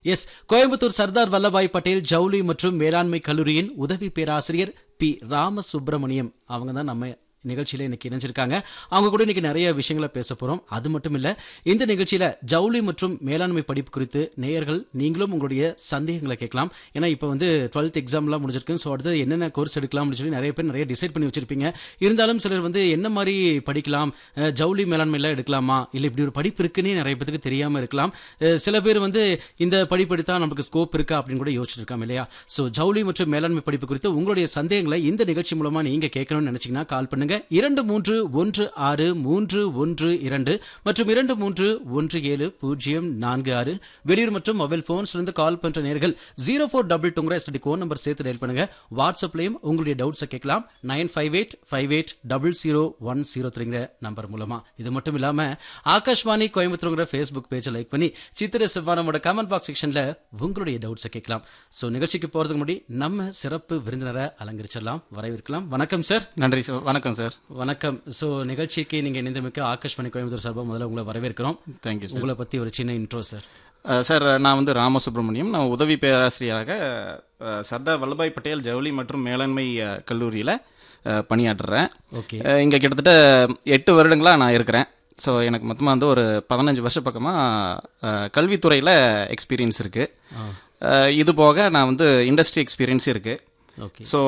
S Coimbatore Sardar Vallabhbhai Patel ஜவுளி மற்றும் மேலாண்மை கல்லூரியின் உதவி பேராசிரியர் பி ராமசுப்பிரமணியம் அவங்க தான் நம்ம நிகழ்ச்சியில இன்னைக்கு இணைஞ்சிருக்காங்க அவங்க கூட இன்னைக்கு நிறைய விஷயங்களை பேச போறோம் அது மட்டும் இல்ல இந்த நிகழ்ச்சியில ஜவுளி மற்றும் மேலாண்மை படிப்பு குறித்து நேயர்கள் நீங்களும் உங்களுடைய சந்தேகங்களை கேட்கலாம் ஏன்னா இப்போ வந்து டுவெல்த் எக்ஸாம்லாம் முடிஞ்சிருக்கு ஸோ அடுத்து என்னென்ன கோர்ஸ் எடுக்கலாம்னு சொல்லி நிறைய பேர் நிறைய டிசைட் பண்ணி வச்சிருப்பீங்க இருந்தாலும் சிலர் வந்து என்ன மாதிரி படிக்கலாம் அஹ், ஜவுளி மேலாண்மையில எடுக்கலாமா இல்லை இப்படி ஒரு படிப்பு இருக்குன்னே நிறைய பேருக்கு தெரியாம இருக்கலாம் அஹ், சில பேர் வந்து இந்த படிப்பு எடுத்தா நமக்கு ஸ்கோப் இருக்கா அப்படின்னு கூட யோசிச்சுட்டு இருக்காங்க இல்லையா ஸோ ஜவுளி மற்றும் மேலாண்மை படிப்பு குறித்து உங்களுடைய சந்தேகங்களை இந்த நிகழ்ச்சி மூலமா நீங்க கேட்கணும்னு நினைச்சீங்கன்னா கால் பண்ணுங்க இரண்டு மூன்று ஒன்று ஆறு மூன்று ஒன்று இரண்டு மற்றும் இரண்டு மூன்று ஒன்று ஏழு பூஜ்ஜியம் நான்கு ஆறு வெளியூர் மற்றும் மொபைல் போன்ஸ்ல இருந்து கால் பண்ற நேர்கள் ஜீரோ ஃபோர் டபுள் டூங்கிற எஸ்டி கோன் நம்பர் சேர்த்து டயல் பண்ணுங்க வாட்ஸ்அப்லயும் உங்களுடைய டவுட்ஸை கேட்கலாம் nine five eight five eight double zero one zero த்ரீங்கிற நம்பர் மூலமா இது மட்டும் இல்லாம ஆகாஷ்வாணி கோயம்புத்தூர்ங்கிற ஃபேஸ்புக் பேஜை லைக் பண்ணி சித்திர சிவானமோட கமெண்ட் பாக்ஸ் செக்ஷன்ல உங்களுடைய டவுட்ஸை கேட்கலாம் ஸோ நிகழ்ச்சிக்கு போறதுக்கு முன்னாடி நம்ம சிறப்பு விருந்தினரை அலங்கரிச்சிடலாம் வரவேற்கலாம் வணக்கம் சார் நன்றி சார் வணக்கம் சார் வணக்கம் ஸோ நிகழ்ச்சிக்கு நீங்க இணைந்தமைக்க ஆகாஷ்வாணி கோயம்புத்தூர் சார்பாக முதல்ல உங்களை வரவேற்கிறோம் தேங்க்யூ சார் உங்களை பத்தி ஒரு சின்ன இன்ட்ரோ சார் அஹ், சார் நான் வந்து ராமசுப்ரமணியம் நான் உதவி பேராசிரியராக அஹ், சர்தார் வல்லபாய் பட்டேல் ஜவுளி மற்றும் மேலாண்மை கல்லூரியில் பணியாற்றுறேன் ஓகே இங்கே கிட்டத்தட்ட எட்டு வருடங்களாக நான் இருக்கிறேன் ஸோ எனக்கு மொத்தமாக வந்து ஒரு பதினஞ்சு வருஷ பக்கமாக கல்வித்துறையில் எக்ஸ்பீரியன்ஸ் இருக்குது இது போக நான் வந்து இண்டஸ்ட்ரி எக்ஸ்பீரியன்ஸ் இருக்குது ஓகே ஸோ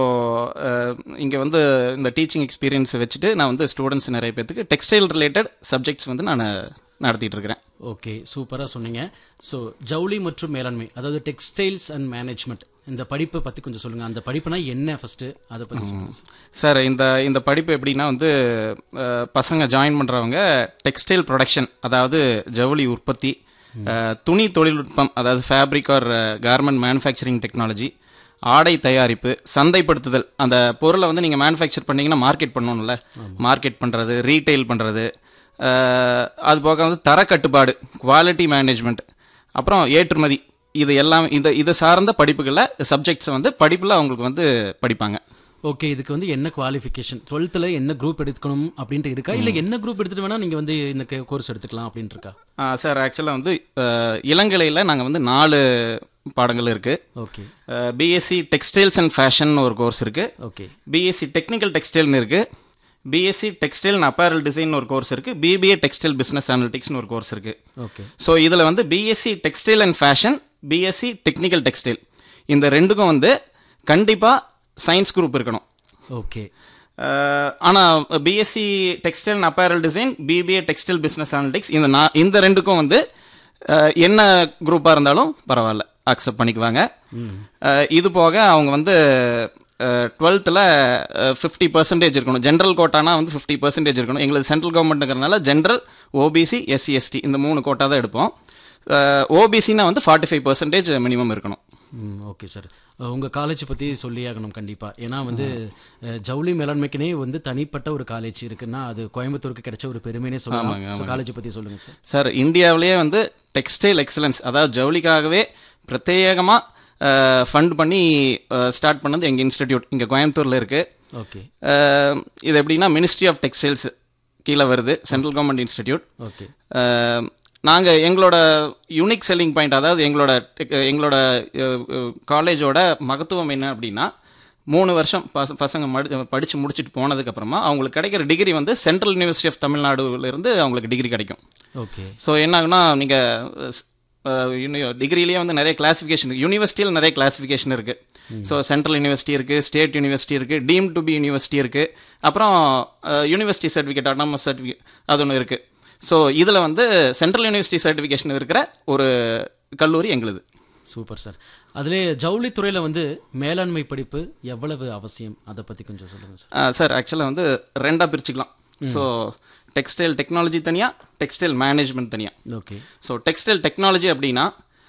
இங்கே வந்து இந்த டீச்சிங் எக்ஸ்பீரியன்ஸை வச்சுட்டு நான் வந்து ஸ்டூடெண்ட்ஸ் நிறைய பேத்துக்கு டெக்ஸ்டைல் ரிலேட்டட் சப்ஜெக்ட்ஸ் வந்து நான் நடத்திட்டு இருக்கிறேன் ஓகே சூப்பரா சொன்னீங்க ஸோ ஜவுளி மற்றும் மேலாண்மை அதாவது டெக்ஸ்டைல்ஸ் அண்ட் மேனேஜ்மெண்ட் இந்த படிப்பை பத்தி கொஞ்சம் சொல்லுங்க அந்த படிப்புனா என்ன ஃபர்ஸ்ட் அதை பத்தி சொல்லுங்க சார். சார் இந்த இந்த படிப்பு எப்படின்னா வந்து அஹ், பசங்க ஜாயின் பண்ணுறவங்க டெக்ஸ்டைல் ப்ரொடக்ஷன் அதாவது ஜவுளி உற்பத்தி அஹ், துணி தொழில்நுட்பம் அதாவது fabric or garment manufacturing technology ஆடை தயாரிப்பு சந்தைப்படுத்துதல் அந்த பொருளை வந்து நீங்கள் மேனுஃபேக்சர் பண்ணீங்கன்னா மார்க்கெட் பண்ணணும்ல மார்க்கெட் பண்ணுறது ரீட்டைல் பண்ணுறது அது போக வந்து தரக்கட்டுப்பாடு குவாலிட்டி மேனேஜ்மெண்ட் அப்புறம் ஏற்றுமதி இது எல்லாம் இந்த இதை சார்ந்த படிப்புகளில் சப்ஜெக்ட்ஸை வந்து படிப்பில் அவங்களுக்கு வந்து படிப்பாங்க ஓகே இதுக்கு வந்து என்ன குவாலிஃபிகேஷன் டுவெல்த்தில் என்ன குரூப் எடுக்கணும் அப்படின்ட்டு இருக்கா இல்லை என்ன குரூப் எடுத்துட்டு வேணா நீங்க வந்து இந்த கோர்ஸ் எடுத்துக்கலாம் அப்படின்ட்டு இருக்கா ஆ, சார் ஆக்சுவலாக வந்து அஹ், இளங்கலையில் நாங்கள் வந்து நாலு பாடங்கள் இருக்குது okay BSc textiles and fashion ஒரு கோர்ஸ் இருக்குது ஓகே பிஎஸ்சி டெக்னிக்கல் டெக்ஸ்டைல்னு இருக்குது BSc textile and apparel design ஒரு கோர்ஸ் இருக்குது பிபிஏ டெக்ஸ்டைல் பிஸ்னஸ் அனலிட்டிக்ஸ்னு ஒரு கோர்ஸ் இருக்குது ஓகே ஸோ இதில் வந்து BSc textile and fashion BSc technical textile இந்த ரெண்டுக்கும் வந்து கண்டிப்பாக சயின்ஸ் குரூப் இருக்கணும் ஓகே ஆனால் BSc textile and apparel design BBA textile business analytics இந்த நான் இந்த ரெண்டுக்கும் வந்து அஹ், என்ன குரூப்பாக இருந்தாலும் பரவாயில்ல அக்செப்ட் பண்ணிக்குவாங்க அஹ், இது போக அவங்க வந்து டுவெல்த்தில் ஃபிஃப்டி பர்சன்டேஜ் இருக்கணும் ஜென்ரல் கோட்டானா வந்து ஃபிஃப்டி பர்சன்டேஜ் இருக்கணும் எங்களுக்கு சென்ட்ரல் கவர்மெண்ட்டுங்கிறனால ஜென்ரல் ஓபிசி எஸ்சி எஸ்டி இந்த மூணு கோட்டா தான் எடுப்போம் ஓபிசினா வந்து ஃபார்ட்டி ஃபைவ் பர்சன்டேஜ் மினிமம் இருக்கணும் ம் ஓகே சார் உங்க காலேஜ் பத்தி சொல்லி ஆகணும் கண்டிப்பா ஏன்னா வந்து அஹ், ஜவுளி மேலாண்மைக்குனே வந்து தனிப்பட்ட ஒரு காலேஜ் இருக்குன்னா அது கோயம்புத்தூருக்கு கிடைச்ச ஒரு பெருமைனே சொல்லலாம் ஸோ காலேஜ் பத்தி சொல்லுங்க சார் சார் இந்தியாவிலேயே வந்து டெக்ஸ்டைல் எக்ஸலன்ஸ் அதாவது ஜவுளிக்காகவே பிரத்யேகமாக ஃபண்ட் பண்ணி ஸ்டார்ட் பண்ணது எங்கள் இன்ஸ்டிடியூட் இங்கே கோயம்புத்தூரில் இருக்குது ஓகே இது எப்படின்னா மினிஸ்ட்ரி ஆஃப் டெக்ஸ்டைல்ஸ் கீழே வருது சென்ட்ரல் கவர்மெண்ட் இன்ஸ்டிடியூட் ஓகே நாங்கள் எங்களோட யூனிக் செல்லிங் பாயிண்ட் அதாவது எங்களோட tech- எங்களோட காலேஜோட மகத்துவம் என்ன அப்படின்னா மூணு வருஷம் பச பசங்க மடி படித்து முடிச்சுட்டு போனதுக்கப்புறமா அவங்களுக்கு கிடைக்கிற டிகிரி வந்து சென்ட்ரல் யூனிவர்சிட்டி ஆஃப் தமிழ்நாடுலேருந்து அவங்களுக்கு டிகிரி கிடைக்கும் ஓகே ஸோ என்ன ஆகுனா நீங்கள் டிகிரிலேயே வந்து நிறைய கிளாஸிஃபிகேஷன் யூனிவர்சிட்டியில் நிறைய கிளாஸிஃபிகேஷன் இருக்குது ஸோ சென்ட்ரல் யூனிவர்சிட்டி இருக்குது ஸ்டேட் யூனிவர்சிட்டி இருக்குது டீம் டு பி யூனிவர்சிட்டி இருக்குது அப்புறம் யூனிவர்சிட்டி சர்டிஃபிகேட் அட்டானமஸ் சர்டிஃபிகேட் அது ஒன்று இருக்குது ஸோ இதில் வந்து சென்ட்ரல் யூனிவர்சிட்டி சர்டிஃபிகேஷன் இருக்கிற ஒரு கல்லூரி எங்களுது சூப்பர் சார் அதிலே ஜவுளி துறையில வந்து மேலாண்மை படிப்பு எவ்வளவு அவசியம் அதை பத்தி கொஞ்சம் சொல்லுங்க சார் சார் ஆக்சுவலாக வந்து ரெண்டாக பிரிச்சுக்கலாம் ஸோ டெக்ஸ்டைல் டெக்னாலஜி தனியாக டெக்ஸ்டைல் மேனேஜ்மெண்ட் தனியாக ஓகே ஸோ டெக்ஸ்டைல் டெக்னாலஜி அப்படின்னா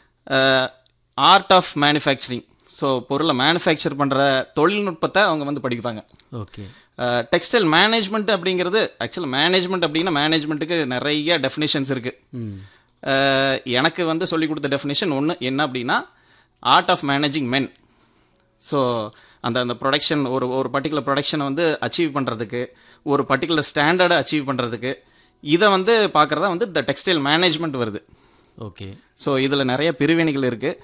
ஆர்ட் ஆஃப் மேனுஃபேக்சரிங் ஸோ பொருளை மேனுஃபேக்சர் பண்ணுற தொழில்நுட்பத்தை அவங்க வந்து படிப்பாங்க ஓகே டெக்ஸ்டைல் மேனேஜ்மெண்ட் அப்படிங்கிறது ஆக்சுவலாக மேனேஜ்மெண்ட் அப்படின்னா மேனேஜ்மெண்ட்டுக்கு நிறைய டெஃபினேஷன்ஸ் இருக்குது எனக்கு வந்து சொல்லி கொடுத்த டெஃபினேஷன் ஒன்று என்ன அப்படின்னா art of managing men so அந்த அந்த ப்ரொடக்ஷன் ஒரு ஒரு பர்டிகுலர் ப்ரொடக்ஷனை வந்து அச்சீவ் பண்ணுறதுக்கு ஒரு பர்டிகுலர் ஸ்டாண்டர்டை அச்சீவ் பண்ணுறதுக்கு இதை வந்து பார்க்குறதா வந்து இந்த டெக்ஸ்டைல் மேனேஜ்மெண்ட் வருது ஓகே ஸோ இதில் நிறைய பிரிவினைகள் இருக்குது